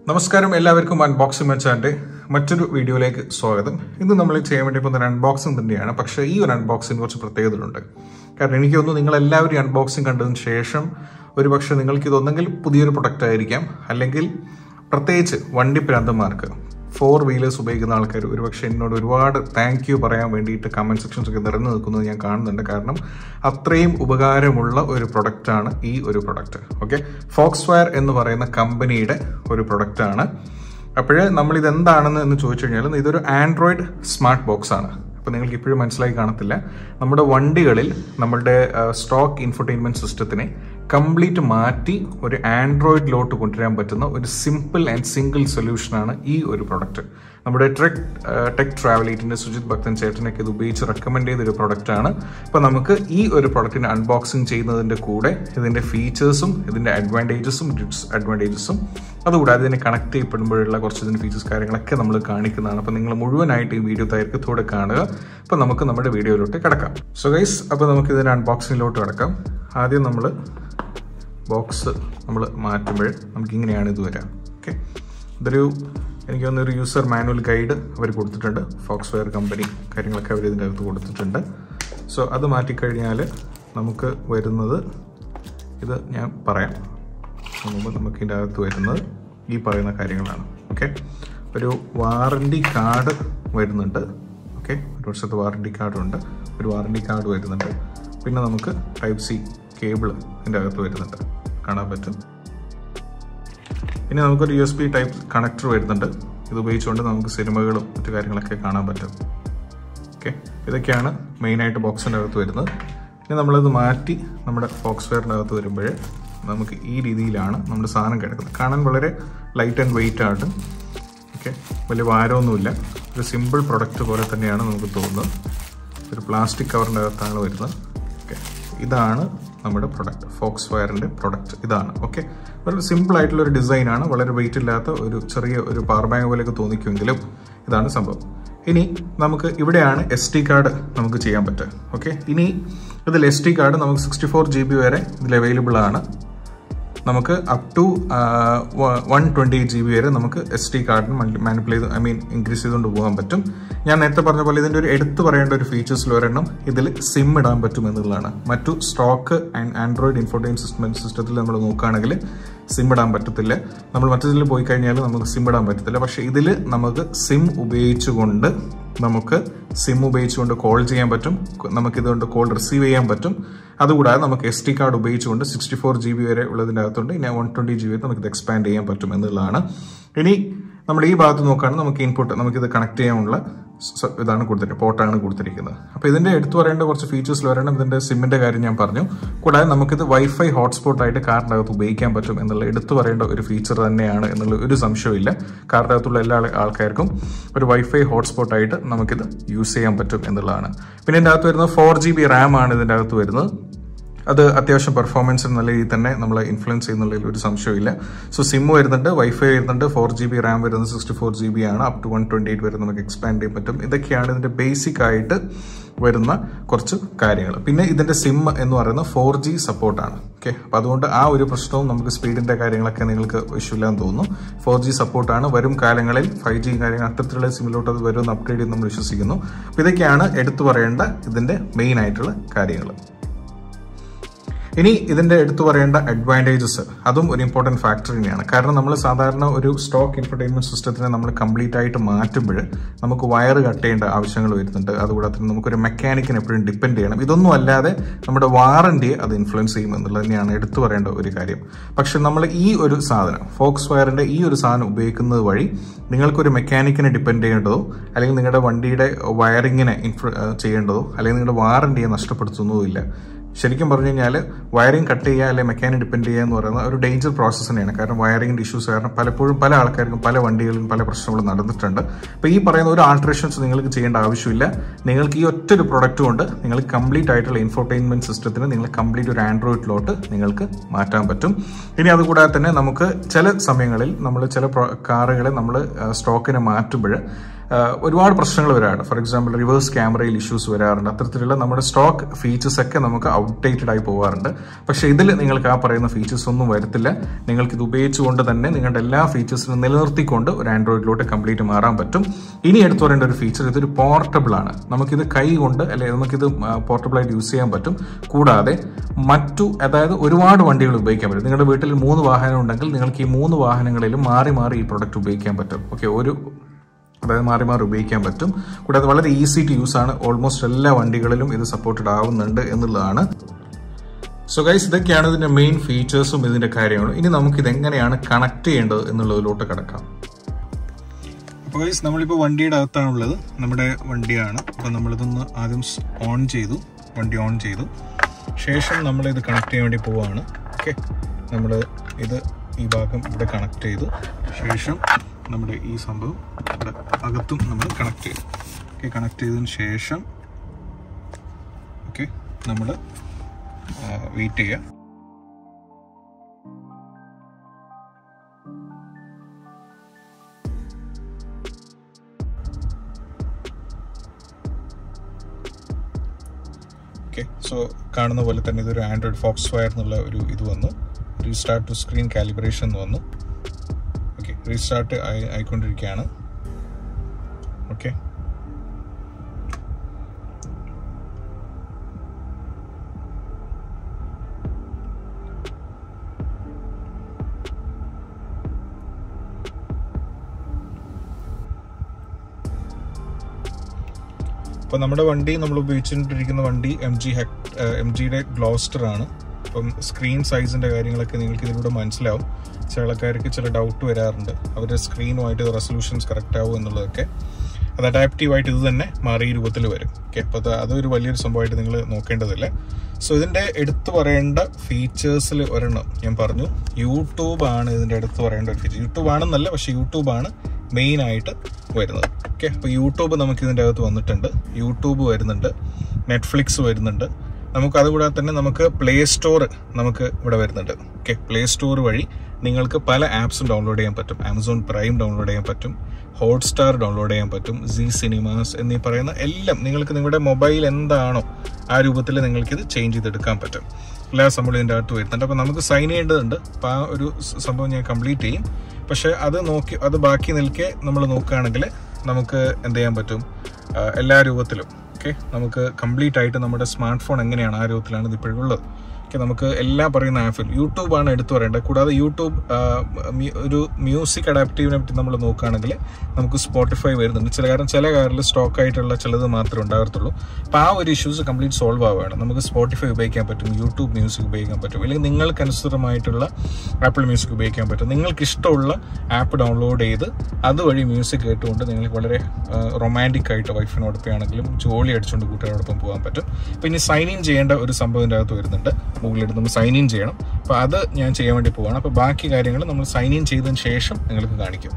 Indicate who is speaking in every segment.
Speaker 1: നമസ്കാരം എല്ലാവർക്കും അൺബോക്സിംഗ് മച്ചാന്റെ മറ്റൊരു വീഡിയോയിലേക്ക് സ്വാഗതം ഇന്ന് നമ്മൾ ചെയ്യാൻ വേണ്ടി പോകുന്ന ഒരു അൺബോക്സിംഗ് തന്നെയാണ് പക്ഷേ ഈ ഒരു അൺബോക്സിംഗ് കുറച്ച് പ്രത്യേകതകളുണ്ട് കാരണം എനിക്ക് തോന്നുന്നു നിങ്ങൾ എല്ലാവരും അൺബോക്സിംഗ് കണ്ടതിന് ശേഷം ഒരു പക്ഷേ നിങ്ങൾക്ക് ഇതൊന്നെങ്കിൽ പുതിയൊരു പ്രൊഡക്റ്റ് ആയിരിക്കാം അല്ലെങ്കിൽ പ്രത്യേകിച്ച് വണ്ടി പ്രാന്തന്മാർക്ക് ഫോർ വീലേഴ്സ് ഉപയോഗിക്കുന്ന ആൾക്കാർ ഒരുപക്ഷെ എന്നോട് ഒരുപാട് താങ്ക് യു പറയാൻ വേണ്ടിയിട്ട് കമൻറ്റ് സെക്ഷൻസ് ഒക്കെ നിറഞ്ഞു നിൽക്കുന്നത് ഞാൻ കാണുന്നുണ്ട് കാരണം അത്രയും ഉപകാരമുള്ള ഒരു പ്രൊഡക്റ്റാണ് ഈ ഒരു പ്രൊഡക്റ്റ് ഓക്കെ ഫോക്സ് വയർ എന്ന് പറയുന്ന കമ്പനിയുടെ ഒരു പ്രൊഡക്റ്റാണ് അപ്പോഴേ നമ്മൾ ഇത് എന്താണെന്ന് എന്ന് ചോദിച്ചു കഴിഞ്ഞാൽ ഇതൊരു ആൻഡ്രോയിഡ് സ്മാർട്ട് ബോക്സ് ആണ് അപ്പോൾ നിങ്ങൾക്ക് ഇപ്പോഴും മനസ്സിലായി കാണത്തില്ല നമ്മുടെ വണ്ടികളിൽ നമ്മളുടെ സ്റ്റോക്ക് ഇൻഫർടൈൻമെന്റ് സിസ്റ്റത്തിനെ കംപ്ലീറ്റ് മാറ്റി ഒരു ആൻഡ്രോയിഡിലോട്ട് കൊണ്ടുവരാൻ പറ്റുന്ന ഒരു സിമ്പിൾ ആൻഡ് സിംഗിൾ സൊല്യൂഷനാണ് ഈ ഒരു പ്രൊഡക്റ്റ് നമ്മുടെ ട്രെക് ടെക് ട്രാവലേറ്റിന്റെ സുജിത് ഭക്തൻ ചേട്ടനൊക്കെ ഇത് ഉപയോഗിച്ച് റെക്കമെൻഡ് ചെയ്ത ഒരു പ്രൊഡക്റ്റാണ് അപ്പോൾ നമുക്ക് ഈ ഒരു പ്രൊഡക്റ്റിനെ അൺബോക്സിങ് ചെയ്യുന്നതിൻ്റെ കൂടെ ഇതിൻ്റെ ഫീച്ചേഴ്സും ഇതിൻ്റെ അഡ്വാൻറ്റേജസും ഡിസ് അഡ്വാൻറ്റേജസും അതുകൂടാതെ ഇതിനെ കണക്ട് ചെയ്യപ്പെടുമ്പോഴുള്ള കുറച്ച് ഇതിൻ്റെ ഫീച്ചേഴ്സ് കാര്യങ്ങളൊക്കെ നമ്മൾ കാണിക്കുന്നതാണ് അപ്പോൾ നിങ്ങൾ മുഴുവനായിട്ട് ഈ വീഡിയോ ദൈർഘ്യത്തോടെ കാണുക അപ്പോൾ നമുക്ക് നമ്മുടെ വീഡിയോയിലോട്ട് കിടക്കാം സോ ഗൈസ് അപ്പോൾ നമുക്ക് ഇതിൻ്റെ അൺബോക്സിങ്ങിലോട്ട് കിടക്കാം ആദ്യം നമ്മൾ ബോക്സ് നമ്മൾ മാറ്റുമ്പോൾ നമുക്ക് ഇങ്ങനെയാണ് ഇത് വരാം ഓക്കെ ഇതൊരു എനിക്ക് തോന്നുന്ന ഒരു യൂസർ മാനുവൽ ഗൈഡ് അവർ കൊടുത്തിട്ടുണ്ട് ഫോക്സ് വെയർ കമ്പനി കാര്യങ്ങളൊക്കെ അവർ ഇതിൻ്റെ അകത്ത് കൊടുത്തിട്ടുണ്ട് സോ അത് മാറ്റിക്കഴിഞ്ഞാൽ നമുക്ക് വരുന്നത് ഇത് ഞാൻ പറയാം മുമ്പ് നമുക്ക് ഇതിൻ്റെ അകത്ത് വരുന്നത് ഈ പറയുന്ന കാര്യങ്ങളാണ് ഓക്കെ ഒരു വാറണ്ടി കാർഡ് വരുന്നുണ്ട് ഓക്കെ ഒരു വർഷത്തെ വാറണ്ടി കാർഡുണ്ട് ഒരു വാറണ്ടി കാർഡ് വരുന്നുണ്ട് പിന്നെ നമുക്ക് ടൈപ്പ് സി കേബിൾ ഇതിൻ്റെ അകത്ത് വരുന്നുണ്ട് കാണാൻ പറ്റും പിന്നെ നമുക്കൊരു U S B type connector വരുന്നുണ്ട് ഇത് ഉപയോഗിച്ചുകൊണ്ട് നമുക്ക് സിനിമകളും മറ്റു കാര്യങ്ങളൊക്കെ കാണാൻ പറ്റും ഓക്കെ ഇതൊക്കെയാണ് മെയിനായിട്ട് ബോക്സിൻ്റെ അകത്ത് വരുന്നത് ഇനി നമ്മളത് മാറ്റി നമ്മുടെ ബോക്സ് വെയറിൻ്റെ അകത്ത് വരുമ്പോൾ നമുക്ക് ഈ രീതിയിലാണ് നമ്മുടെ സാധനം കിടക്കുന്നത് കാണാൻ വളരെ ലൈറ്റ് ആൻഡ് വെയിറ്റ് ആണ് ഓക്കെ വലിയ ഭാരമൊന്നുമില്ല ഒരു സിമ്പിൾ പ്രൊഡക്റ്റ് പോലെ തന്നെയാണ് നമുക്ക് തോന്നുന്നത് ഒരു പ്ലാസ്റ്റിക് കവറിൻ്റെ അകത്താണ് വരുന്നത് ഓക്കെ ഇതാണ് നമ്മുടെ പ്രൊഡക്റ്റ് ഫോക്സ് വയറിൻ്റെ പ്രൊഡക്റ്റ് ഇതാണ് ഓക്കെ വളരെ സിമ്പിൾ ആയിട്ടുള്ള ഒരു ഡിസൈനാണ് വളരെ വെയിറ്റ് ഇല്ലാത്ത ഒരു ചെറിയ ഒരു പവർ ബാങ്ക് പോലെയൊക്കെ തോന്നിക്കുമെങ്കിലും ഇതാണ് സംഭവം ഇനി നമുക്ക് ഇവിടെയാണ് എസ് ടി കാർഡ് നമുക്ക് ചെയ്യാൻ പറ്റുക ഓക്കെ ഇനി ഇതിൽ എസ് ടി കാർഡ് നമുക്ക് സിക്സ്റ്റി ഫോർ ജി ബി വരെ ഇതിൽ അവൈലബിൾ ആണ് നമുക്ക് up to one twenty eight G B വരെ നമുക്ക് എസ് ടി കാർഡിന് മാനിപ്പുലേറ്റ് ചെയ്ത് ഐ മീൻ ഇൻക്രീസ് ചെയ്തുകൊണ്ട് പോകാൻ പറ്റും ഞാൻ നേരത്തെ പറഞ്ഞ പോലെ ഇതിൻ്റെ ഒരു എടുത്തു പറയേണ്ട ഒരു ഫീച്ചേഴ്സിൽ ഒരെണ്ണം ഇതിൽ സിം ഇടാൻ പറ്റും എന്നുള്ളതാണ് മറ്റു stock and Android infotainment system സിസ്റ്റത്തിൽ നമ്മൾ നോക്കുകയാണെങ്കിൽ സിം ഇടാൻ പറ്റത്തില്ല നമ്മൾ മറ്റതിൽ പോയി കഴിഞ്ഞാൽ നമുക്ക് സിം ഇടാൻ പറ്റത്തില്ല പക്ഷേ ഇതിൽ നമുക്ക് സിം ഉപയോഗിച്ചുകൊണ്ട് നമുക്ക് സിം ഉപയോഗിച്ചുകൊണ്ട് കോൾ ചെയ്യാൻ പറ്റും നമുക്ക് ഇതുകൊണ്ട് കോൾ റിസീവ് ചെയ്യാൻ പറ്റും അതുകൂടാതെ നമുക്ക് എസ് ടി കാർഡ് ഉപയോഗിച്ചുകൊണ്ട് സിക്സ്റ്റി ഫോർ ജി ബി വരെ ഉള്ളതിൻ്റെ അകത്തുണ്ട് ഇനി വൺ ട്വൻറ്റി ജി ബി വരെ നമുക്ക് ഇത് എക്സ്പാൻഡ് ചെയ്യാൻ പറ്റും എന്നുള്ളതാണ് ഇനി നമ്മുടെ ഈ ഭാഗത്ത് നോക്കുകയാണെങ്കിൽ നമുക്ക് ഇൻപുട്ട് നമുക്കിത് കണക്ട് ചെയ്യാനുള്ള ഇതാണ് കൊടുത്തിരിക്കുന്നത് പോർട്ടാണ് കൊടുത്തിരിക്കുന്നത് അപ്പോൾ ഇതിൻ്റെ എടുത്തു പറയേണ്ട കുറച്ച് ഫീച്ചേഴ്സ് വരണം ഇതിൻ്റെ സിമ്മിൻ്റെ കാര്യം ഞാൻ പറഞ്ഞു കൂടാതെ നമുക്കിത് വൈഫൈ ഹോട്ട്സ്പോട്ട് ആയിട്ട് കാറിൻ്റെ അകത്ത് ഉപയോഗിക്കാൻ പറ്റും എന്നുള്ള എടുത്തു പറയേണ്ട ഒരു ഫീച്ചർ തന്നെയാണ് എന്നുള്ള ഒരു സംശയമില്ല കാറിൻ്റെ അകത്തുള്ള എല്ലാ ആൾക്കാർക്കും ഒരു വൈഫൈ ഹോട്ട്സ്പോട്ട് ആയിട്ട് നമുക്കിത് യൂസ് ചെയ്യാൻ പറ്റും എന്നുള്ളതാണ് പിന്നെ ഇതിൻ്റെ അകത്ത് വരുന്നത് ഫോർ ജി ബി റാം ആണ് ഇതിൻ്റെ അകത്ത് വരുന്നത് അത് അത്യാവശ്യം പെർഫോമൻസ് നല്ല രീതിയിൽ തന്നെ നമ്മളെ ഇൻഫ്ലുവൻസ് ചെയ്യുന്നുള്ളതിൽ ഒരു സംശയമില്ല സോ സിം വരുന്നുണ്ട് വൈഫൈ വരുന്നുണ്ട് ഫോർ ജി ബി റാം വരുന്നത് സിക്സ്റ്റി ഫോർ ജി ബി ആണ് up to one twenty eight വരെ നമുക്ക് എക്സ്പാൻഡ് ചെയ്യാൻ പറ്റും ഇതൊക്കെയാണ് ഇതിൻ്റെ ബേസിക് ആയിട്ട് വരുന്ന കുറച്ച് കാര്യങ്ങൾ പിന്നെ ഇതിൻ്റെ സിം എന്ന് പറയുന്നത് ഫോർ ജി സപ്പോർട്ടാണ് ഓക്കെ അപ്പോൾ അതുകൊണ്ട് ആ ഒരു പ്രശ്നവും നമുക്ക് സ്പീഡിൻ്റെ കാര്യങ്ങളൊക്കെ നിങ്ങൾക്ക് ഇഷ്യൂലാന്ന് തോന്നുന്നു ഫോർ ജി സപ്പോർട്ടാണ് വരും കാലങ്ങളിൽ ഫൈവ് ജി കാര്യങ്ങൾ അത്തരത്തിലുള്ള സിമ്മിലോട്ട് അത് വരുമെന്ന് അപ്ഗ്രേഡ് ചെയ്ത് നമ്മൾ വിശ്വസിക്കുന്നു അപ്പോൾ ഇതൊക്കെയാണ് എടുത്തു പറയേണ്ട ഇതിൻ്റെ മെയിൻ ആയിട്ടുള്ള കാര്യങ്ങൾ ഇനി ഇതിന്റെ എടുത്തു പറയേണ്ട അഡ്വാൻറ്റേജസ് അതും ഒരു ഇമ്പോർട്ടൻറ്റ് ഫാക്ടർ തന്നെയാണ് കാരണം നമ്മൾ സാധാരണ ഒരു സ്റ്റോക്ക് ഇൻഫർടൈൻമെന്റ് സിസ്റ്റത്തിനെ നമ്മൾ കംപ്ലീറ്റ് ആയിട്ട് മാറ്റുമ്പോൾ നമുക്ക് വയർ കട്ട് ചെയ്യേണ്ട ആവശ്യങ്ങൾ വരുന്നുണ്ട് അതുകൂടാതെ തന്നെ നമുക്കൊരു മെക്കാനിക്കിനെ എപ്പോഴും ഡിപ്പെൻഡ് ചെയ്യണം ഇതൊന്നും അല്ലാതെ നമ്മുടെ വാറണ്ടിയെ അത് ഇൻഫ്ലുവൻസ് ചെയ്യും എന്നുള്ളത് തന്നെയാണ് എടുത്തു പറയേണ്ട ഒരു കാര്യം പക്ഷെ നമ്മൾ ഈ ഒരു സാധനം ഫോക്സ് വയറിന്റെ ഈ ഒരു സാധനം ഉപയോഗിക്കുന്നത് വഴി നിങ്ങൾക്കൊരു മെക്കാനിക്കിനെ ഡിപ്പെൻഡ് ചെയ്യേണ്ടതോ അല്ലെങ്കിൽ നിങ്ങളുടെ വണ്ടിയുടെ വയറിങ്ങിനെ ഇൻഫ്ലു ചെയ്യേണ്ടതോ അല്ലെങ്കിൽ നിങ്ങളുടെ വാറണ്ടിയെ നഷ്ടപ്പെടുത്തുന്നതോ ഇല്ല ശരിക്കും പറഞ്ഞു കഴിഞ്ഞാൽ വയറിംഗ് കട്ട് ചെയ്യുക അല്ലെങ്കിൽ മെക്കാനിക് ഡിപ്പെൻഡ് ചെയ്യുക എന്ന് പറയുന്നത് ഒരു ഡേഞ്ചർ പ്രോസസ്സ് തന്നെയാണ് കാരണം വയറിംഗിൻ്റെ ഇഷ്യൂസ് കാരണം പലപ്പോഴും പല ആൾക്കാർക്കും പല വണ്ടികളിലും പല പ്രശ്നങ്ങളും നടന്നിട്ടുണ്ട് അപ്പോൾ ഈ പറയുന്ന ഒരു ആൾട്രേഷൻസ് നിങ്ങൾക്ക് ചെയ്യേണ്ട ആവശ്യമില്ല നിങ്ങൾക്ക് ഈ ഒറ്റ ഒരു പ്രൊഡക്റ്റ് കൊണ്ട് നിങ്ങൾ കംപ്ലീറ്റ് ആയിട്ടുള്ള ഇൻഫോർടൈൻമെന്റ് സിസ്റ്റത്തിന് നിങ്ങൾ കംപ്ലീറ്റ് ഒരു ആൻഡ്രോയിഡിലോട്ട് നിങ്ങൾക്ക് മാറ്റാൻ പറ്റും ഇനി അതുകൂടാതെ തന്നെ നമുക്ക് ചില സമയങ്ങളിൽ നമ്മൾ ചില കാറുകളെ നമ്മൾ സ്റ്റോക്കിനെ മാറ്റുമ്പോൾ ആഹ് ഒരുപാട് പ്രശ്നങ്ങൾ വരാറുണ്ട് ഫോർ എക്സാമ്പിൾ റിവേഴ്സ് ക്യാമറയിൽ ഇഷ്യൂസ് വരാറുണ്ട് അത്തരത്തിലുള്ള നമ്മുടെ സ്റ്റോക്ക് ഫീച്ചേഴ്സ് ഒക്കെ നമുക്ക് ഔട്ട്ഡേറ്റഡ് ആയി പോകാറുണ്ട് പക്ഷേ ഇതിൽ നിങ്ങൾക്ക് ആ പറയുന്ന ഫീച്ചേഴ്സ് ഒന്നും വരത്തില്ല നിങ്ങൾക്ക് ഇത് ഉപയോഗിച്ചുകൊണ്ട് തന്നെ നിങ്ങളുടെ എല്ലാ ഫീച്ചേഴ്സിനും നിലനിർത്തിക്കൊണ്ട് ഒരു ആൻഡ്രോയിഡിലോട്ട് കംപ്ലീറ്റ് മാറാൻ പറ്റും ഇനി എടുത്തു പറയേണ്ട ഒരു ഫീച്ചർ ഇതൊരു പോർട്ടബിൾ ആണ് നമുക്കിത് കൈ കൊണ്ട് അല്ലെങ്കിൽ നമുക്കിത് പോർട്ടബിൾ ആയിട്ട് യൂസ് ചെയ്യാൻ പറ്റും കൂടാതെ മറ്റു അതായത് ഒരുപാട് വണ്ടികൾ ഉപയോഗിക്കാൻ പറ്റും നിങ്ങളുടെ വീട്ടിൽ മൂന്ന് വാഹനം ഉണ്ടെങ്കിൽ നിങ്ങൾക്ക് ഈ മൂന്ന് വാഹനങ്ങളിലും മാറി മാറി ഈ പ്രൊഡക്റ്റ് ഉപയോഗിക്കാൻ പറ്റും ഓക്കെ ഒരു അതായത് മാറി മാറി ഉപയോഗിക്കാൻ പറ്റും കൂടാതെ വളരെ ഈസി ടു യൂസ് ആണ് ഓൾമോസ്റ്റ് എല്ലാ വണ്ടികളിലും ഇത് സപ്പോർട്ടഡ് ആവുന്നുണ്ട് എന്നുള്ളതാണ് സോ ഗൈസ് ഇതൊക്കെയാണ് ഇതിന്റെ മെയിൻ ഫീച്ചേഴ്സും ഇതിന്റെ കാര്യങ്ങളും ഇനി നമുക്ക് ഇത് എങ്ങനെയാണ് കണക്ട് ചെയ്യേണ്ടത് എന്നുള്ളതിലോട്ട് കിടക്കാം അപ്പോൾ ഗൈസ് നമ്മളിപ്പോൾ വണ്ടിയുടെ അകത്താണുള്ളത് നമ്മുടെ വണ്ടിയാണ് അപ്പോൾ നമ്മളിതൊന്ന് ആദ്യം ഓൺ ചെയ്തു വണ്ടി ഓൺ ചെയ്തു ശേഷം നമ്മളിത് കണക്ട് ചെയ്യാൻ വേണ്ടി പോവുകയാണ് ഓക്കെ നമ്മൾ ഇത് ഈ ഭാഗം ഇവിടെ കണക്ട് ചെയ്തു ശേഷം നമ്മുടെ ഈ സംഭവം ഇവിടെ അകത്തും നമ്മൾ കണക്ട് ചെയ്തു ഓക്കെ കണക്ട് ചെയ്തതിന് ശേഷം ഓക്കെ നമ്മൾ വെയിറ്റ് ചെയ്യുക ഓക്കെ സോ കാണുന്ന പോലെ തന്നെ ഇതൊരു ആൻഡ്രോയിഡ് ഫോക്സ് വയർ എന്നുള്ള ഒരു ഇത് വന്നു റീസ്റ്റാർട്ട് ടു സ്ക്രീൻ കാലിബ്രേഷൻ എന്ന് വന്നു ഓക്കെ റീസ്റ്റാർട്ട് ആയി ആയിക്കൊണ്ടിരിക്കുകയാണ് ഓക്കെ അപ്പോൾ നമ്മുടെ വണ്ടി നമ്മൾ ഉപയോഗിച്ചുകൊണ്ടിരിക്കുന്ന വണ്ടി എം ജി ഹെക് എം ജിയുടെ ഗ്ലോസ്റ്റർ ആണ് അപ്പം സ്ക്രീൻ സൈസിന്റെ കാര്യങ്ങളൊക്കെ നിങ്ങൾക്ക് ഇതിലൂടെ മനസ്സിലാവും ചില ആൾക്കാർക്ക് ചില ഡൗട്ട് വരാറുണ്ട് അവരുടെ സ്ക്രീനുമായിട്ട് റെസൊല്യൂഷൻസ് കറക്റ്റ് ആവും എന്നുള്ളതൊക്കെ അത് അഡാപ്റ്റീവായിട്ട് ഇത് തന്നെ മാറിയ രൂപത്തിൽ വരും ഓക്കെ അപ്പോൾ അത് അതൊരു വലിയൊരു സംഭവമായിട്ട് നിങ്ങൾ നോക്കേണ്ടതില്ല സോ ഇതിൻ്റെ എടുത്തു പറയേണ്ട ഫീച്ചേഴ്സിൽ ഒരെണ്ണം ഞാൻ പറഞ്ഞു യൂട്യൂബ് ആണ് ഇതിൻ്റെ എടുത്തു പറയേണ്ട ഒരു ഫീച്ചർ യൂട്യൂബ് ആണെന്നല്ല പക്ഷേ യൂട്യൂബ് ആണ് മെയിൻ ആയിട്ട് വരുന്നത് ഓക്കെ അപ്പോൾ യൂട്യൂബ് നമുക്ക് ഇതിൻ്റെ അകത്ത് വന്നിട്ടുണ്ട് യൂട്യൂബ് വരുന്നുണ്ട് നെറ്റ്ഫ്ലിക്സ് വരുന്നുണ്ട് നമുക്ക് അതുകൂടാതെ തന്നെ നമുക്ക് പ്ലേ സ്റ്റോർ നമുക്ക് ഇവിടെ വരുന്നുണ്ട് ഓക്കെ പ്ലേ സ്റ്റോർ വഴി നിങ്ങൾക്ക് പല ആപ്സും ഡൗൺലോഡ് ചെയ്യാൻ പറ്റും ആമസോൺ പ്രൈം ഡൗൺലോഡ് ചെയ്യാൻ പറ്റും ഹോട്ട്സ്റ്റാർ ഡൗൺലോഡ് ചെയ്യാൻ പറ്റും സി സിനിമാസ് എന്നീ പറയുന്ന എല്ലാം നിങ്ങൾക്ക് നിങ്ങളുടെ മൊബൈൽ എന്താണോ ആ രൂപത്തിൽ നിങ്ങൾക്കിത് ചേഞ്ച് ചെയ്തെടുക്കാൻ പറ്റും എല്ലാ സംഭവം ഇതിൻ്റെ അകത്ത് വരുന്നുണ്ട് അപ്പോൾ നമുക്ക് സൈൻ ചെയ്യേണ്ടതുണ്ട് അപ്പോൾ ആ ഒരു സ- സംഭവം ഞാൻ കംപ്ലീറ്റ് ചെയ്യും പക്ഷേ അത് നോക്കി അത് ബാക്കി നിൽക്കെ നമ്മൾ നോക്കുകയാണെങ്കിൽ നമുക്ക് എന്ത് ചെയ്യാൻ പറ്റും ആ, എല്ലാ രൂപത്തിലും ഓക്കെ നമുക്ക് കംപ്ലീറ്റ് ആയിട്ട് നമ്മുടെ സ്മാർട്ട് ഫോൺ എങ്ങനെയാണ് ആ രൂപത്തിലാണ് ഇത് ഇപ്പോഴുള്ളത് ഓക്കെ നമുക്ക് എല്ലാം പറയുന്ന ആപ്പിൽ യൂട്യൂബാണ് എടുത്തു പറയേണ്ടത് കൂടാതെ യൂട്യൂബ് ആ, മ്യൂ- ഒരു മ്യൂസിക് അഡാപ്റ്റീവിനെ പറ്റി നമ്മൾ നോക്കുകയാണെങ്കിൽ നമുക്ക് സ്പോട്ടിഫൈ വരുന്നുണ്ട് ചില കാരണം ചില കാറിൽ സ്റ്റോക്ക് ആയിട്ടുള്ള ചിലത് മാത്രമേ ഉണ്ടാകത്തുള്ളൂ അപ്പോൾ ആ ഒരു ഇഷ്യൂസ് കംപ്ലീറ്റ് സോൾവ് ആവുകയാണ് നമുക്ക് സ്പോട്ടിഫൈ ഉപയോഗിക്കാൻ പറ്റും യൂട്യൂബ് മ്യൂസിക് ഉപയോഗിക്കാൻ പറ്റും അല്ലെങ്കിൽ നിങ്ങൾക്ക് അനുസൃതമായിട്ടുള്ള ആപ്പിൾ മ്യൂസിക് ഉപയോഗിക്കാൻ പറ്റും നിങ്ങൾക്ക് ഇഷ്ടമുള്ള ആപ്പ് ഡൗൺലോഡ് ചെയ്ത് അതുവഴി മ്യൂസിക് കേട്ടുകൊണ്ട് നിങ്ങൾക്ക് വളരെ റൊമാൻറ്റിക് ആയിട്ട് വൈഫിനോടൊപ്പം ആണെങ്കിലും ജോലി അടിച്ചുകൊണ്ട് കൂട്ടുകാരോടൊപ്പം പോകാൻ പറ്റും പിന്നെ സൈൻ ഇൻ ചെയ്യേണ്ട ഒരു സംഭവം ഇതിൻ്റെ അകത്ത് വരുന്നുണ്ട് ഗൂഗിളെടുത്ത് നമ്മൾ സൈൻ ഇൻ ചെയ്യണം അപ്പോൾ അത് ഞാൻ ചെയ്യാൻ വേണ്ടി പോവാണ് അപ്പോൾ ബാക്കി കാര്യങ്ങൾ നമ്മൾ സൈൻ ഇൻ ചെയ്തതിന് ശേഷം നിങ്ങൾക്ക് കാണിക്കും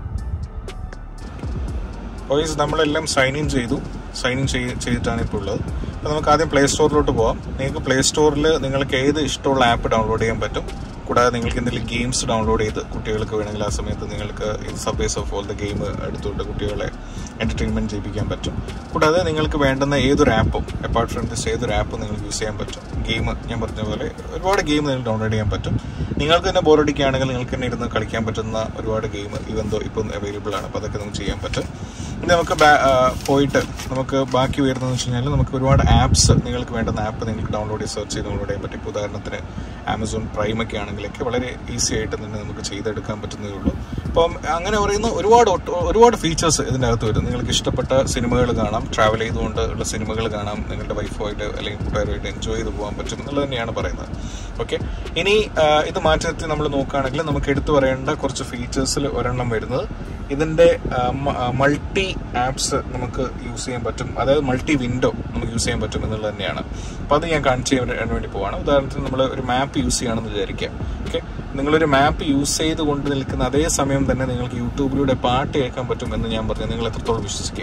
Speaker 1: വോയിസ് നമ്മളെല്ലാം സൈൻ ഇൻ ചെയ്തു സൈൻ ഇൻ ചെയ്തിട്ടാണ് ഇപ്പോൾ ഉള്ളത് അപ്പോൾ നമുക്ക് ആദ്യം പ്ലേ സ്റ്റോറിലോട്ട് പോകാം നിങ്ങൾക്ക് പ്ലേ സ്റ്റോറിൽ നിങ്ങൾക്ക് ഏത് ഇഷ്ടമുള്ള ആപ്പ് ഡൗൺലോഡ് ചെയ്യാൻ പറ്റും കൂടാതെ നിങ്ങൾക്ക് എന്തെങ്കിലും ഗെയിംസ് ഡൗൺലോഡ് ചെയ്ത് കുട്ടികൾക്ക് വേണമെങ്കിൽ ആ സമയത്ത് നിങ്ങൾക്ക് subways of all the game എടുത്തുകൊണ്ട് കുട്ടികളെ എന്റർടൈൻമെന്റ് ചെയ്യിപ്പിക്കാൻ പറ്റും കൂടാതെ നിങ്ങൾക്ക് വേണ്ടുന്ന ഏതൊരു ആപ്പും അപ്പാർട്ട് ഫ്രം ദിസ് ഏതൊരു ആപ്പും നിങ്ങൾക്ക് യൂസ് ചെയ്യാൻ പറ്റും ഗെയിം ഞാൻ പറഞ്ഞ പോലെ ഒരുപാട് ഗെയിം നിങ്ങൾക്ക് ഡൗൺലോഡ് ചെയ്യാൻ പറ്റും നിങ്ങൾക്ക് തന്നെ ബോറടിക്കുകയാണെങ്കിൽ നിങ്ങൾക്ക് തന്നെ ഇരുന്ന് കളിക്കാൻ പറ്റുന്ന ഒരുപാട് ഗെയിം ഇവന്തോ ഇപ്പം അവൈലബിൾ ആണ് അപ്പോൾ അതൊക്കെ നമുക്ക് ചെയ്യാൻ പറ്റും ഇനി നമുക്ക് ബാ- ആ, പോയിട്ട് നമുക്ക് ബാക്കി വരുന്നതെന്ന് വെച്ച് കഴിഞ്ഞാൽ നമുക്ക് ഒരുപാട് ആപ്സ് നിങ്ങൾക്ക് വേണ്ടുന്ന ആപ്പ് നിങ്ങൾക്ക് ഡൗൺലോഡ് ചെയ്ത് സെർച്ച് ചെയ്ത് ഡൗൺലോഡ് ചെയ്യാൻ പറ്റും ഇപ്പോൾ ഉദാഹരണത്തിന് ആമസോൺ പ്രൈം ഒക്കെ ആണെങ്കിലൊക്കെ വളരെ ഈസി ആയിട്ട് തന്നെ നമുക്ക് ചെയ്തെടുക്കാൻ പറ്റുന്നതേ ഉള്ളൂ അപ്പം അങ്ങനെ പറയുന്ന ഒരുപാട് ഒട്ട്- ഒരുപാട് ഫീച്ചേഴ്സ് ഇതിൻ്റെ അകത്ത് വരും നിങ്ങൾക്ക് ഇഷ്ടപ്പെട്ട സിനിമകൾ കാണാം ട്രാവൽ ചെയ്തുകൊണ്ട് ഉള്ള സിനിമകൾ കാണാം നിങ്ങളുടെ വൈഫുമായിട്ട് അല്ലെങ്കിൽ കൂട്ടുകാരുമായിട്ട് എൻജോയ് ചെയ്ത് പോകാൻ പറ്റും എന്നുള്ളത് തന്നെയാണ് പറയുന്നത് ഓക്കെ ഇനി ആ, ഇത് മാറ്റി നിർത്തി നമ്മൾ നോക്കുകയാണെങ്കിൽ നമുക്ക് എടുത്തു പറയേണ്ട കുറച്ച് ഫീച്ചേഴ്സിൽ ഒരെണ്ണം വരുന്നത് ഇതിന്റെ മൾട്ടി ആപ്സ് നമുക്ക് യൂസ് ചെയ്യാൻ പറ്റും അതായത് മൾട്ടി വിൻഡോ നമുക്ക് യൂസ് ചെയ്യാൻ പറ്റും എന്നുള്ളത് തന്നെയാണ് അപ്പോൾ അത് ഞാൻ കാണിച്ചു തരാൻ വേണ്ടി പോവാണ് ഉദാഹരണത്തിന് നമ്മൾ ഒരു മാപ്പ് യൂസ് ചെയ്യുകയാണെന്ന് വിചാരിക്കാം ഓക്കെ നിങ്ങളൊരു മാപ്പ് യൂസ് ചെയ്ത് കൊണ്ട് നിൽക്കുന്ന അതേ സമയം തന്നെ നിങ്ങൾക്ക് യൂട്യൂബിലൂടെ പാട്ട് കേൾക്കാൻ പറ്റും എന്ന് ഞാൻ പറഞ്ഞു നിങ്ങൾ എത്രത്തോളം വിശ്വസിക്കാം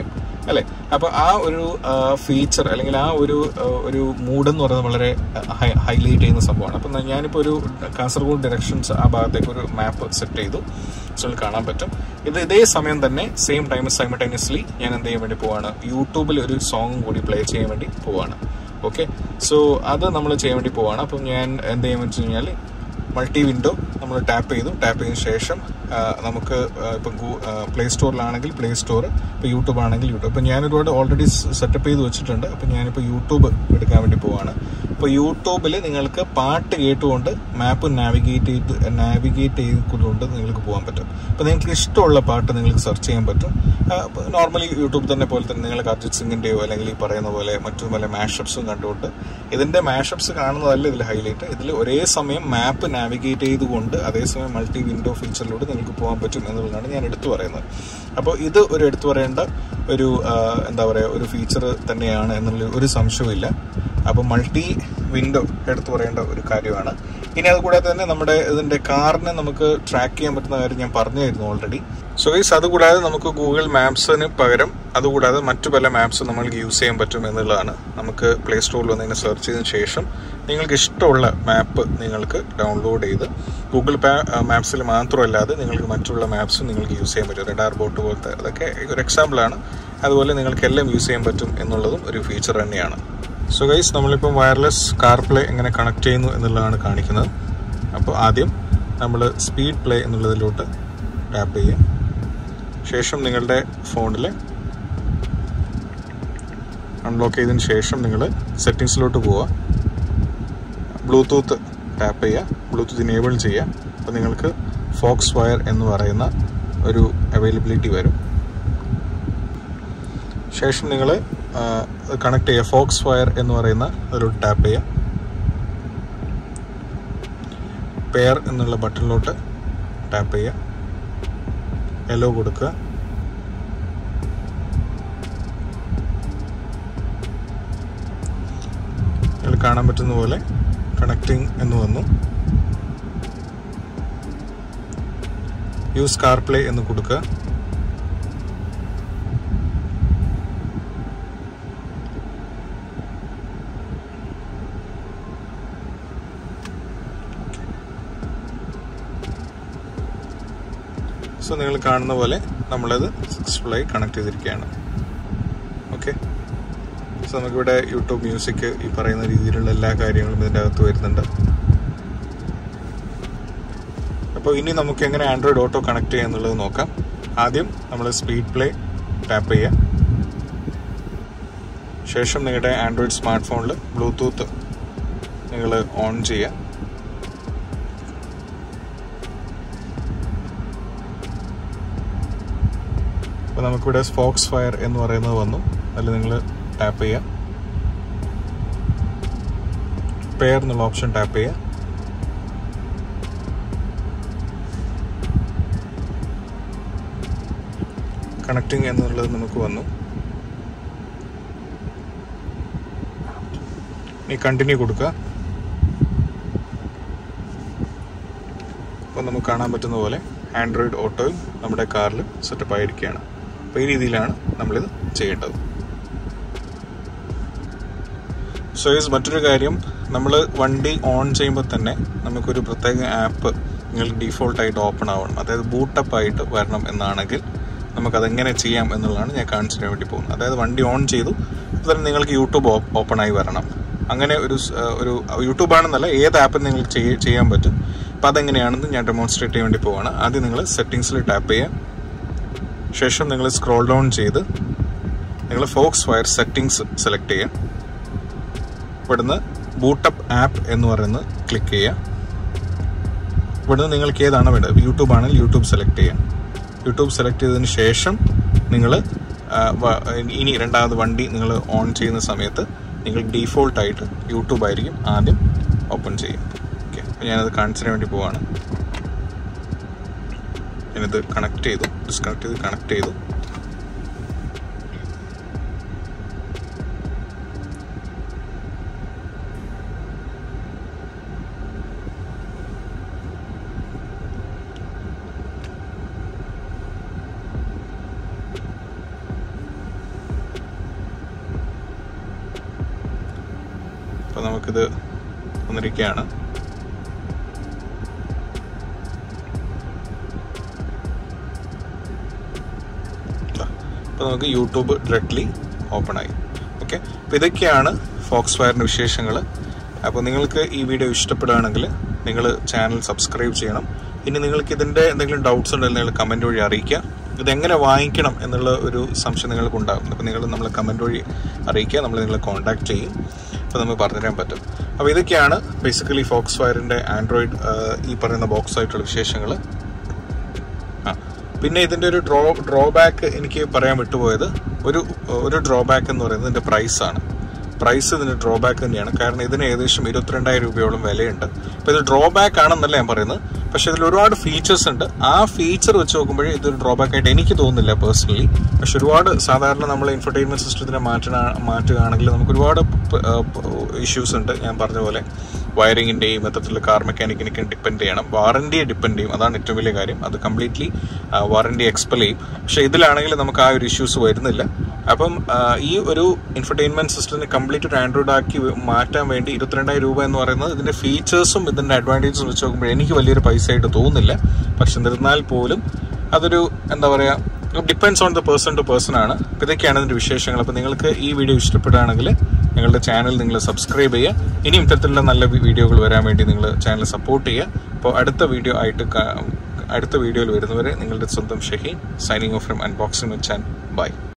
Speaker 1: അല്ലെ അപ്പൊ ആ ഒരു ഫീച്ചർ അല്ലെങ്കിൽ ആ ഒരു ആ, ഒരു മൂഡ് എന്ന് പറയുന്നത് വളരെ ഹൈലൈറ്റ് ചെയ്യുന്ന സംഭവമാണ് അപ്പം ഞാനിപ്പോൾ ഒരു കാസർഗോഡ് ഡയറക്ഷൻസ് ആ ഭാഗത്തേക്ക് ഒരു മാപ്പ് സെറ്റ് ചെയ്തു സോ നിങ്ങൾക്ക് കാണാൻ പറ്റും ഇത് ഇതേ സമയം തന്നെ സെയിം ടൈം സൈമൾട്ടേനിയസ്ലി ഞാൻ എന്ത് ചെയ്യാൻ വേണ്ടി പോവാണ് യൂട്യൂബിൽ ഒരു സോങ് കൂടി പ്ലേ ചെയ്യാൻ വേണ്ടി പോവാണ് ഓക്കെ സോ അത് നമ്മൾ ചെയ്യാൻ വേണ്ടി പോവാണ് അപ്പം ഞാൻ എന്ത് ചെയ്യാൻ വെച്ച് കഴിഞ്ഞാൽ മൾട്ടി വിൻഡോ നമ്മൾ ടാപ്പ് ചെയ്തു ടാപ്പ് ചെയ്തതിനു ശേഷം ആ, നമുക്ക് ആ, ഇപ്പം പ്ലേ സ്റ്റോറിലാണെങ്കിൽ പ്ലേ സ്റ്റോർ ഇപ്പോൾ യൂട്യൂബ് ആണെങ്കിൽ യൂട്യൂബ് ഇപ്പം ഞാനൊരുപാട് ഓൾറെഡി സെറ്റപ്പ് ചെയ്ത് വെച്ചിട്ടുണ്ട് അപ്പം ഞാനിപ്പോൾ യൂട്യൂബ് എടുക്കാൻ വേണ്ടി പോവാണ് അപ്പോൾ യൂട്യൂബിൽ നിങ്ങൾക്ക് പാട്ട് കേട്ടുകൊണ്ട് മാപ്പ് നാവിഗേറ്റ് ചെയ്ത് നാവിഗേറ്റ് ചെയ്തുകൊണ്ട് നിങ്ങൾക്ക് പോകാൻ പറ്റും അപ്പോൾ നിങ്ങൾക്ക് ഇഷ്ടമുള്ള പാട്ട് നിങ്ങൾക്ക് സെർച്ച് ചെയ്യാൻ പറ്റും നോർമലി യൂട്യൂബ് തന്നെ പോലെ തന്നെ നിങ്ങൾക്ക് അർജിത് സിംഗിൻ്റെയോ അല്ലെങ്കിൽ ഈ പറയുന്ന പോലെ മറ്റു പല മാഷപ്സും കണ്ടുകൊണ്ട് ഇതിന്റെ മാഷപ്സ് കാണുന്നതല്ല ഇതിൽ ഹൈലൈറ്റ് ഇതിൽ ഒരേ സമയം മാപ്പ് നാവിഗേറ്റ് ചെയ്തുകൊണ്ട് അതേസമയം മൾട്ടി വിൻഡോ ഫീച്ചറിലൂടെ നിങ്ങൾക്ക് പോകാൻ പറ്റും എന്നുള്ളതാണ് ഞാൻ എടുത്തു പറയുന്നത് അപ്പോൾ ഇത് ഒരു എടുത്തു പറയേണ്ട ഒരു ആ, എന്താ പറയുക ഒരു ഫീച്ചർ തന്നെയാണ് എന്നുള്ള ഒരു സംശയവുമില്ല അപ്പോൾ മൾട്ടി വിൻഡോ എടുത്തു പറയേണ്ട ഒരു കാര്യമാണ് ഇനി അതുകൂടാതെ തന്നെ നമ്മുടെ ഇതിന്റെ കാറിനെ നമുക്ക് ട്രാക്ക് ചെയ്യാൻ പറ്റുന്ന കാര്യം ഞാൻ പറഞ്ഞായിരുന്നു ഓൾറെഡി സോ ഗൈസ് അതുകൂടാതെ നമുക്ക് ഗൂഗിൾ മാപ്സിന് പകരം അതുകൂടാതെ മറ്റു പല മാപ്സ് നമ്മൾക്ക് യൂസ് ചെയ്യാൻ പറ്റും എന്നുള്ളതാണ് നമുക്ക് പ്ലേ സ്റ്റോറിൽ വന്നതിന് സെർച്ച് ചെയ്തതിന് ശേഷം നിങ്ങൾക്ക് ഇഷ്ടമുള്ള മാപ്പ് നിങ്ങൾക്ക് ഡൗൺലോഡ് ചെയ്ത് ഗൂഗിൾ മാപ്സിൽ മാത്രമല്ലാതെ നിങ്ങൾക്ക് മറ്റുള്ള മാപ്സും നിങ്ങൾക്ക് യൂസ് ചെയ്യാൻ പറ്റും റെഡാർ ബോട്ട് പോലത്തെ അതൊക്കെ ഒരു എക്സാമ്പിളാണ് അതുപോലെ നിങ്ങൾക്ക് എല്ലാം യൂസ് ചെയ്യാൻ പറ്റും എന്നുള്ളതും ഒരു ഫീച്ചർ തന്നെയാണ് സോ ഗൈസ് നമ്മളിപ്പം വയർലെസ് കാർ പ്ലേ എങ്ങനെ കണക്ട് ചെയ്യുന്നു എന്നുള്ളതാണ് കാണിക്കുന്നത് അപ്പോൾ ആദ്യം നമ്മൾ സ്പീഡ് പ്ലേ എന്നുള്ളതിലോട്ട് ടാപ്പ് ചെയ്യുക ശേഷം നിങ്ങളുടെ ഫോണിൽ അൺലോക്ക് ചെയ്തതിന് ശേഷം നിങ്ങൾ സെറ്റിങ്സിലോട്ട് പോവുക ബ്ലൂടൂത്ത് ടാപ്പ് ചെയ്യുക ബ്ലൂടൂത്ത് ഇനേബിൾ ചെയ്യുക അപ്പോൾ നിങ്ങൾക്ക് ഫോക്സ് വയർ എന്ന് പറയുന്ന ഒരു അവൈലബിലിറ്റി വരും ശേഷം നിങ്ങൾ കണക്ട് ചെയ്യുക ഫോക്സ് വയർ എന്ന് പറയുന്ന അതിലോട്ട് ടാപ്പ് ചെയ്യുക പെയർ എന്നുള്ള ബട്ടണിലോട്ട് ടാപ്പ് ചെയ്യുക എല്ലോ കൊടുക്കുക നിങ്ങൾ കാണാൻ പറ്റുന്ന പോലെ കണക്റ്റിംഗ് എന്ന് വന്നു യൂസ് കാർ പ്ലേ എന്ന് കൊടുക്കുക സോ നിങ്ങൾ കാണുന്ന പോലെ നമ്മളത് സക്സസ്ഫുള്ളായി കണക്ട് ചെയ്തിരിക്കുകയാണ് ഓക്കെ സോ നമുക്കിവിടെ യൂട്യൂബ് മ്യൂസിക് ഈ പറയുന്ന രീതിയിലുള്ള എല്ലാ കാര്യങ്ങളും ഇതിൻ്റെ അകത്ത് വരുന്നുണ്ട് അപ്പോൾ ഇനി നമുക്ക് എങ്ങനെ ആൻഡ്രോയിഡ് ഓട്ടോ കണക്ട് ചെയ്യാം എന്നുള്ളത് നോക്കാം ആദ്യം നമ്മൾ സ്പീഡ് പ്ലേ ടാപ്പ് ചെയ്യുക ശേഷം നിങ്ങളുടെ ആൻഡ്രോയിഡ് സ്മാർട്ട് ഫോണിൽ ബ്ലൂടൂത്ത് നിങ്ങൾ ഓൺ ചെയ്യുക അപ്പോൾ നമുക്കിവിടെ ഫോക്സ് ഫയർ എന്ന് പറയുന്നത് വന്നു അതിൽ നിങ്ങൾ ടാപ്പ് ചെയ്യുക പെയർ എന്നുള്ള ഓപ്ഷൻ ടാപ്പ് ചെയ്യുക കണക്റ്റിംഗ് എന്നുള്ളത് നമുക്ക് വന്നു ഇനി കണ്ടിന്യൂ കൊടുക്കുക അപ്പോൾ നമുക്ക് കാണാൻ പറ്റുന്ന പോലെ ആൻഡ്രോയിഡ് ഓട്ടോയും നമ്മുടെ കാറിൽ സെറ്റപ്പ് ആയിരിക്കുകയാണ് അപ്പോൾ ഈ രീതിയിലാണ് നമ്മളിത് ചെയ്യേണ്ടത് സോ ഈസ് മറ്റൊരു കാര്യം നമ്മൾ വണ്ടി ഓൺ ചെയ്യുമ്പോൾ തന്നെ നമുക്കൊരു പ്രത്യേക ആപ്പ് നിങ്ങൾക്ക് ഡീഫോൾട്ടായിട്ട് ഓപ്പൺ ആവണം അതായത് ബൂട്ടപ്പ് ആയിട്ട് വരണം എന്നാണെങ്കിൽ നമുക്കതെങ്ങനെ ചെയ്യാം എന്നുള്ളതാണ് ഞാൻ കാണിച്ചു തരാൻ വേണ്ടി പോകുന്നത് അതായത് വണ്ടി ഓൺ ചെയ്തു അതുപോലെ നിങ്ങൾക്ക് യൂട്യൂബ് ഓപ്പൺ ആയി വരണം അങ്ങനെ ഒരു സ്- ഒരു യൂട്യൂബ് ആണെന്നല്ല ഏത് ആപ്പും നിങ്ങൾക്ക് ചെയ്യ- ചെയ്യാൻ പറ്റും അപ്പം അതെങ്ങനെയാണെന്ന് ഞാൻ ഡെമോൺസ്ട്രേറ്റ് ചെയ്യാൻ വേണ്ടി പോവാണ് ആദ്യം നിങ്ങൾ സെറ്റിങ്സിൽ ടാപ്പ് ചെയ്യുക ശേഷം നിങ്ങൾ സ്ക്രോൾ ഡൗൺ ചെയ്ത് നിങ്ങൾ ഫോക്സ് വയർ സെറ്റിങ്സ് സെലക്ട് ചെയ്യുക ഇവിടുന്ന് ബൂട്ടപ്പ് ആപ്പ് എന്ന് പറയുന്നത് ക്ലിക്ക് ചെയ്യുക ഇവിടുന്ന് നിങ്ങൾക്ക് ഏതാണ് വേണ്ടത് യൂട്യൂബ് ആണെങ്കിൽ യൂട്യൂബ് സെലക്ട് ചെയ്യുക യൂട്യൂബ് സെലക്ട് ചെയ്തതിന് ശേഷം നിങ്ങൾ ഇനി രണ്ടാമത് വണ്ടി നിങ്ങൾ ഓൺ ചെയ്യുന്ന സമയത്ത് നിങ്ങൾ ഡീഫോൾട്ടായിട്ട് യൂട്യൂബ് ആയിരിക്കും ആദ്യം ഓപ്പൺ ചെയ്യും ഓക്കെ അപ്പോൾ ഞാനത് കാണിച്ചതിന് വേണ്ടി പോവാണ് ഞാനിത് കണക്ട് ചെയ്തു ഡിസ്കണക്ട് ചെയ്ത് കണക്ട് ചെയ്തു നമുക്കിത് വന്നിരിക്കുകയാണ് അപ്പോൾ നമുക്ക് യൂട്യൂബ് ഡയറക്റ്റ്ലി ഓപ്പൺ ആയി ഓക്കെ അപ്പോൾ ഇതൊക്കെയാണ് ഫോക്സ് ഫയറിൻ്റെ വിശേഷങ്ങൾ അപ്പോൾ നിങ്ങൾക്ക് ഈ വീഡിയോ ഇഷ്ടപ്പെടുകയാണെങ്കിൽ നിങ്ങൾ ചാനൽ സബ്സ്ക്രൈബ് ചെയ്യണം ഇനി നിങ്ങൾക്ക് ഇതിൻ്റെ എന്തെങ്കിലും ഡൗട്ട്സ് ഉണ്ടെങ്കിൽ നിങ്ങൾ കമൻറ്റ് വഴി അറിയിക്കുക ഇതെങ്ങനെ വാങ്ങിക്കണം എന്നുള്ള ഒരു സംശയം നിങ്ങൾക്ക് ഉണ്ടാകും അപ്പോൾ നിങ്ങൾ നമ്മൾ കമൻറ്റ് വഴി അറിയിക്കുക നമ്മൾ നിങ്ങളെ കോൺടാക്ട് ചെയ്യും അപ്പോൾ നമുക്ക് പറഞ്ഞുതരാൻ പറ്റും അപ്പോൾ ഇതൊക്കെയാണ് ബേസിക്കലി ഫോക്സ് ഫയറിൻ്റെ ആൻഡ്രോയിഡ് ഈ പറയുന്ന ബോക്സ് ആയിട്ടുള്ള വിശേഷങ്ങൾ ആ പിന്നെ ഇതിൻ്റെ ഒരു ഡ്രോ ഡ്രോബാക്ക് എനിക്ക് പറയാൻ വിട്ടുപോയത് ഒരു ഒരു ഡ്രോബാക്ക് എന്ന് പറയുന്നത് ഇതിൻ്റെ പ്രൈസാണ് പ്രൈസ് ഇതിന് ഡ്രോബാക്ക് തന്നെയാണ് കാരണം ഇതിന് ഏകദേശം ഇരുപത്തിരണ്ടായിരം രൂപയോളം വിലയുണ്ട് അപ്പോൾ ഇത് ഡ്രോബാക്ക് ആണെന്നല്ല ഞാൻ പറയുന്നത് പക്ഷെ ഇതിൽ ഒരുപാട് ഫീച്ചേഴ്സ് ഉണ്ട് ആ ഫീച്ചർ വെച്ച് നോക്കുമ്പോഴേ ഇതൊരു ഡ്രോബാക്ക് ആയിട്ട് എനിക്ക് തോന്നുന്നില്ല പേഴ്സണലി പക്ഷെ ഒരുപാട് സാധാരണ നമ്മൾ ഇൻഫർടൈൻമെന്റ് സിസ്റ്റത്തിനെ മാറ്റണ മാറ്റുകയാണെങ്കിൽ നമുക്ക് ഒരുപാട് ഇഷ്യൂസ് ഉണ്ട് ഞാൻ പറഞ്ഞ പോലെ വയറിങ്ങിൻ്റെയും മൊത്തത്തിൽ കാർ മെക്കാനിക്കിനൊക്കെ ഡിപ്പെൻഡ് ചെയ്യണം വാറണ്ടിയെ ഡിപ്പെൻഡ് ചെയ്യും അതാണ് ഏറ്റവും വലിയ കാര്യം അത് കംപ്ലീറ്റ്ലി വാറണ്ടി എക്സ്പെൽ ചെയ്യും പക്ഷെ ഇതിലാണെങ്കിൽ നമുക്ക് ആ ഒരു ഇഷ്യൂസ് വരുന്നില്ല അപ്പം ഈ ഒരു ഇൻഫർടൈൻമെന്റ് സിസ്റ്റത്തിനെ കംപ്ലീറ്റ് ഒരു ആൻഡ്രോയിഡ് ആക്കി മാറ്റാൻ വേണ്ടി ഇരുപത്തിരണ്ടായിരം രൂപ എന്ന് പറയുന്നത് ഇതിന്റെ ഫീച്ചേഴ്സും ഇതിന്റെ അഡ്വാൻറ്റേജസും വെച്ച് നോക്കുമ്പോൾ എനിക്ക് വലിയൊരു പൈസ ആയിട്ട് തോന്നുന്നില്ല പക്ഷെ എന്നിരുന്നാൽ പോലും അതൊരു എന്താ പറയുക depends on the person to person ആണ് അപ്പോൾ ഇതൊക്കെയാണ് ഇതിന്റെ വിശേഷങ്ങൾ അപ്പോൾ നിങ്ങൾക്ക് ഈ വീഡിയോ ഇഷ്ടപ്പെടുകയാണെങ്കിൽ നിങ്ങളുടെ ചാനൽ നിങ്ങൾ സബ്സ്ക്രൈബ് ചെയ്യുക ഇനിയും ഇത്തരത്തിലുള്ള നല്ല വീഡിയോകൾ വരാൻ വേണ്ടി നിങ്ങൾ ചാനൽ സപ്പോർട്ട് ചെയ്യുക അപ്പോൾ അടുത്ത വീഡിയോ ആയിട്ട് അടുത്ത വീഡിയോയിൽ വരുന്നവരെ നിങ്ങളുടെ സ്വന്തം Shaheen signing off from unboxing with ചാൻ ബൈ